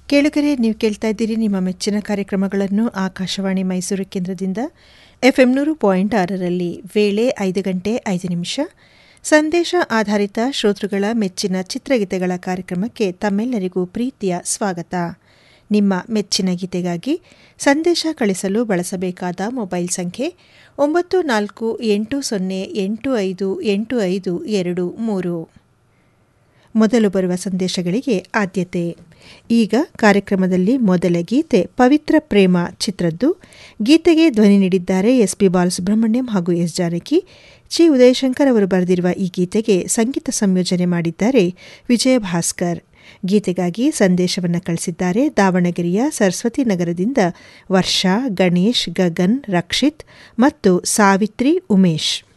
ಕೇಳುಗರೆ ನೀವು ಕೇಳ್ತಾ ಇದ್ದೀರಿ ನಿಮ್ಮ ಮೆಚ್ಚಿನ ಕಾರ್ಯಕ್ರಮಗಳನ್ನು ಆಕಾಶವಾಣಿ ಮೈಸೂರು ಕೇಂದ್ರದಿಂದ ಎಫ್ಎಂ ನೂರು ಪಾಯಿಂಟ್ ಆರರಲ್ಲಿ ವೇಳೆ ಐದು ಗಂಟೆ ಐದು ನಿಮಿಷ ಸಂದೇಶ ಆಧಾರಿತ ಶ್ರೋತೃಗಳ ಮೆಚ್ಚಿನ ಚಿತ್ರಗೀತೆಗಳ ಕಾರ್ಯಕ್ರಮಕ್ಕೆ ತಮ್ಮೆಲ್ಲರಿಗೂ ಪ್ರೀತಿಯ ಸ್ವಾಗತ ನಿಮ್ಮ ಮೆಚ್ಚಿನ ಗೀತೆಗಾಗಿ ಸಂದೇಶ ಕಳಿಸಲು ಬಳಸಬೇಕಾದ ಮೊಬೈಲ್ ಸಂಖ್ಯೆ ಒಂಬತ್ತು ನಾಲ್ಕು ಎಂಟು ಸೊನ್ನೆ ಎಂಟು ಐದು ಎಂಟು ಐದು ಎರಡು ಮೂರು ಮೊದಲು ಬರುವ ಸಂದೇಶಗಳಿಗೆ ಆದ್ಯತೆ ಈಗ ಕಾರ್ಯಕ್ರಮದಲ್ಲಿ ಮೊದಲ ಗೀತೆ ಪವಿತ್ರ ಪ್ರೇಮ ಚಿತ್ರದ್ದು ಗೀತೆಗೆ ಧ್ವನಿ ನೀಡಿದ್ದಾರೆ ಎಸ್ ಪಿ ಬಾಲಸುಬ್ರಹ್ಮಣ್ಯಂ ಹಾಗೂ ಎಸ್ ಜಾನಕಿ ಚಿ ಉದಯಶಂಕರ್ ಅವರು ಬರೆದಿರುವ ಈ ಗೀತೆಗೆ ಸಂಗೀತ ಸಂಯೋಜನೆ ಮಾಡಿದ್ದಾರೆ ವಿಜಯ ಭಾಸ್ಕರ್ ಗೀತೆಗಾಗಿ ಸಂದೇಶವನ್ನು ಕಳಿಸಿದ್ದಾರೆ ದಾವಣಗೆರೆಯ ಸರಸ್ವತಿ ನಗರದಿಂದ ವರ್ಷಾ ಗಣೇಶ್ ಗಗನ್ ರಕ್ಷಿತ್ ಮತ್ತು ಸಾವಿತ್ರಿ ಉಮೇಶ್